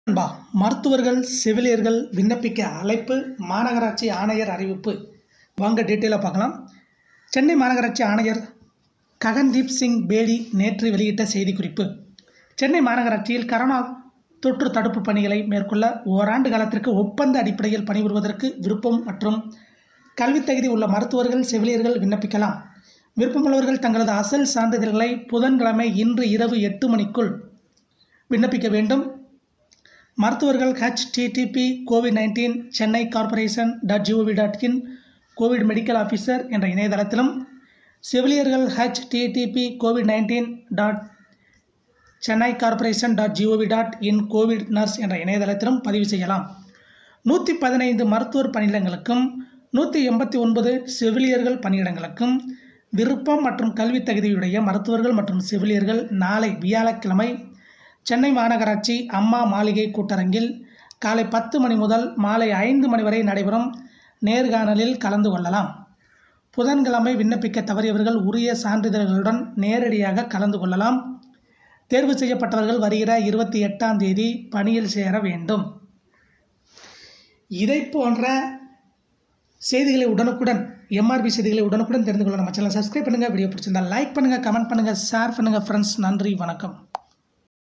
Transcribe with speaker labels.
Speaker 1: நண்பா மருத்துவர்கள் செவிலியர்கள் விண்ணப்பிக்க அழைப்பு மாநகராட்சி ஆணையர் அறிவிப்பு வாங்க டீட்டெயிலாக பார்க்கலாம் சென்னை மாநகராட்சி ஆணையர் ககன்தீப் சிங் பேடி நேற்று வெளியிட்ட செய்திக்குறிப்பு சென்னை மாநகராட்சியில் கரோனா தொற்று தடுப்பு பணிகளை மேற்கொள்ள ஓராண்டு காலத்திற்கு ஒப்பந்த அடிப்படையில் பணிபுரிவதற்கு விருப்பம் மற்றும் கல்வித் தகுதி உள்ள மருத்துவர்கள் செவிலியர்கள் விண்ணப்பிக்கலாம் விருப்பமுள்ளவர்கள் தங்களது அசல் சான்றிதழ்களை புதன்கிழமை இன்று இரவு எட்டு மணிக்குள் விண்ணப்பிக்க வேண்டும் மருத்துவர்கள் HTTP COVID nineteen Chennai corporation dot GOV dot in COVID medical officer என்ற இணையதளத்திலும் செவிலியர்கள் HTTP COVID nineteen dot Chennai corporation dot GOV dot in COVID nurse என்ற இணையதளத்திலும் பதிவு செய்யலாம் நூற்றி பதினைந்து மருத்துவர் பணியிடங்களுக்கும் நூற்றி எண்பத்தி ஒன்பது செவிலியர்கள் பணியிடங்களுக்கும் விருப்பம் மற்றும் கல்வித் தகுதியுடைய மருத்துவர்கள் மற்றும் செவிலியர்கள் நாளை வியாழக்கிழமை சென்னை மாநகராட்சி அம்மா மாளிகை கூட்டரங்கில் காலை பத்து மணி முதல் மாலை ஐந்து மணி வரை நடைபெறும் நேர்காணலில் கலந்து கொள்ளலாம் புதன்கிழமை விண்ணப்பிக்க தவறியவர்கள் உரிய சான்றிதழ்களுடன் நேரடியாக கலந்து கொள்ளலாம் தேர்வு செய்யப்பட்டவர்கள் வருகிற இருபத்தி எட்டாம் தேதி பணியில் சேர வேண்டும் இதை போன்ற செய்திகளை உடனுக்குடன் எம்ஆர்பி செய்திகளை உடனுக்குடன் தெரிந்து கொள்ள நம்ம சேனல் சப்ஸ்கிரைப் பண்ணுங்கள் வீடியோ பிடிச்சிருந்தா லைக் பண்ணுங்கள் கமெண்ட் பண்ணுங்கள் ஷேர் பண்ணுங்கள் ஃப்ரெண்ட்ஸ் நன்றி வணக்கம்